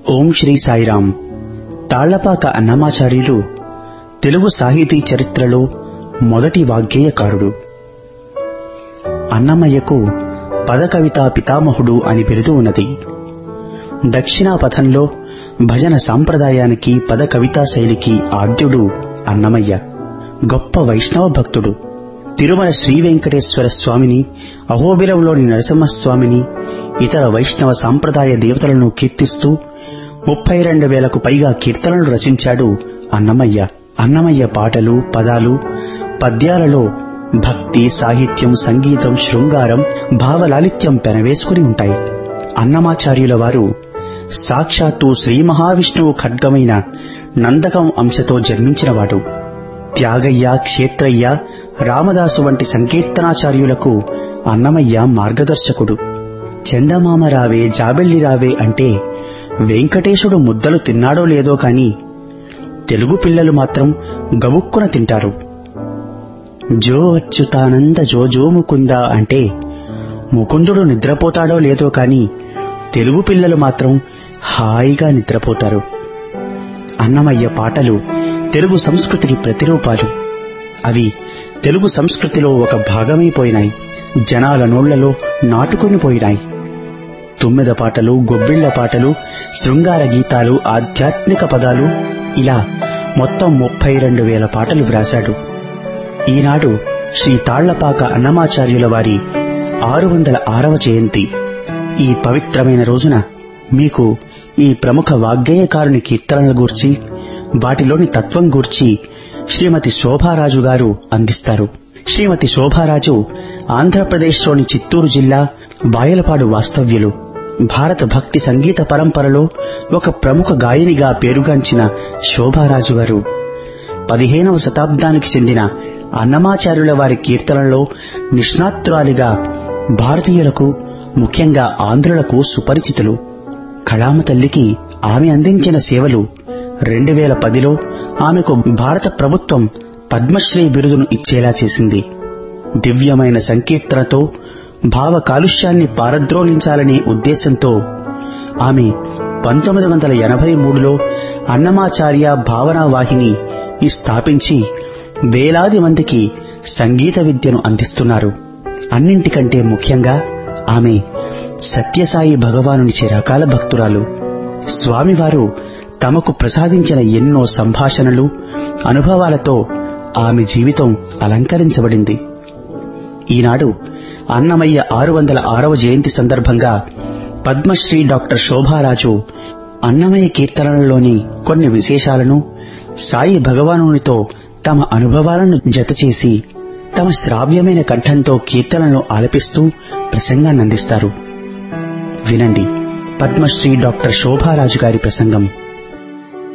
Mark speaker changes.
Speaker 1: ఓం శ్రీ సాయిరాం తాళ్లపాక అన్నమాచార్యులు తెలుగు సాహితీ చరిత్రలో మొదటి వాగ్గేయకారుడు అన్నమయ్యకు పదకవితా పితామహుడు అని బిరుదు ఉన్నది దక్షిణా పథంలో భజన సాంప్రదాయానికి పద కవితా శైలికి ఆద్యుడు అన్నమయ్య గొప్ప వైష్ణవ భక్తుడు తిరుమల శ్రీ వెంకటేశ్వర స్వామిని అహోబిలంలోని నరసింహస్వామిని ఇతర వైష్ణవ సాంప్రదాయ దేవతలను కీర్తిస్తూ ముప్పై రెండు వేలకు పైగా కీర్తనలు రచించాడు అన్నమయ్య అన్నమయ్య పాటలు పదాలు పద్యాలలో భక్తి సాహిత్యం సంగీతం శృంగారం భావలాలిత్యం పెనవేసుకుని ఉంటాయి అన్నమాచార్యుల వారు సాక్షాత్తు శ్రీ మహావిష్ణువు ఖడ్గమైన నందకం అంశతో జన్మించినవాడు త్యాగయ్య క్షేత్రయ్య రామదాసు వంటి సంకీర్తనాచార్యులకు అన్నమయ్య మార్గదర్శకుడు చందమామ రావే జాబెల్లి రావే అంటే వెంకటేశుడు ముద్దలు తిన్నాడో లేదో కాని తెలుగు పిల్లలు మాత్రం గబుక్కున తింటారు జో అచ్యుతానంద జో జో ముకుంద అంటే ముకుందుడు నిద్రపోతాడో లేదో కాని తెలుగు పిల్లలు మాత్రం హాయిగా నిద్రపోతారు అన్నమయ్య పాటలు తెలుగు సంస్కృతికి ప్రతిరూపాలు అవి తెలుగు సంస్కృతిలో ఒక భాగమైపోయినాయి జనాల నోళ్లలో నాటుకొని పోయినాయి తుమ్మెద పాటలు గొబ్బిళ్ల పాటలు శృంగార గీతాలు ఆధ్యాత్మిక పదాలు ఇలా మొత్తం ముప్పై రెండు వేల పాటలు వ్రాశాడు ఈనాడు శ్రీ తాళ్లపాక అన్నమాచార్యుల వారి ఆరు వందల ఆరవ జయంతి ఈ పవిత్రమైన రోజున మీకు ఈ ప్రముఖ వాగ్గేయకారుని కీర్తనల గూర్చి వాటిలోని తత్వం గూర్చి శ్రీమతి శోభారాజు గారు అందిస్తారు శ్రీమతి శోభారాజు ఆంధ్రప్రదేశ్లోని చిత్తూరు జిల్లా బాయలపాడు వాస్తవ్యులు భారత భక్తి సంగీత పరంపరలో ఒక ప్రముఖ గాయనిగా పేరుగాంచిన శోభారాజు గారు పదిహేనవ శతాబ్దానికి చెందిన అన్నమాచార్యుల వారి కీర్తనలో నిష్ణాతురాలిగా భారతీయులకు ముఖ్యంగా ఆంధ్రులకు సుపరిచితులు కళామ తల్లికి ఆమె అందించిన సేవలు రెండు వేల పదిలో ఆమెకు భారత ప్రభుత్వం పద్మశ్రీ బిరుదును ఇచ్చేలా చేసింది దివ్యమైన సంకీర్తనతో భావ కాలుష్యాన్ని పారద్రోలించాలనే ఉద్దేశంతో ఆమె పంతొమ్మిది వందల ఎనభై మూడులో అన్నమాచార్య భావనా వాహిని స్థాపించి వేలాది మందికి సంగీత విద్యను అందిస్తున్నారు అన్నింటికంటే ముఖ్యంగా ఆమె సత్యసాయి భగవానుని చిరకాల భక్తురాలు స్వామివారు తమకు ప్రసాదించిన ఎన్నో సంభాషణలు అనుభవాలతో ఆమె జీవితం అలంకరించబడింది ఈనాడు అన్నమయ్య ఆరు వందల ఆరవ జయంతి సందర్భంగా పద్మశ్రీ డాక్టర్ శోభారాజు అన్నమయ్య కీర్తనలలోని కొన్ని విశేషాలను సాయి భగవానునితో తమ అనుభవాలను జతచేసి తమ శ్రావ్యమైన కంఠంతో కీర్తనలను ఆలపిస్తూ ప్రసంగాన్నందిస్తారు వినండి పద్మశ్రీ డాక్టర్ శోభారాజు గారి ప్రసంగం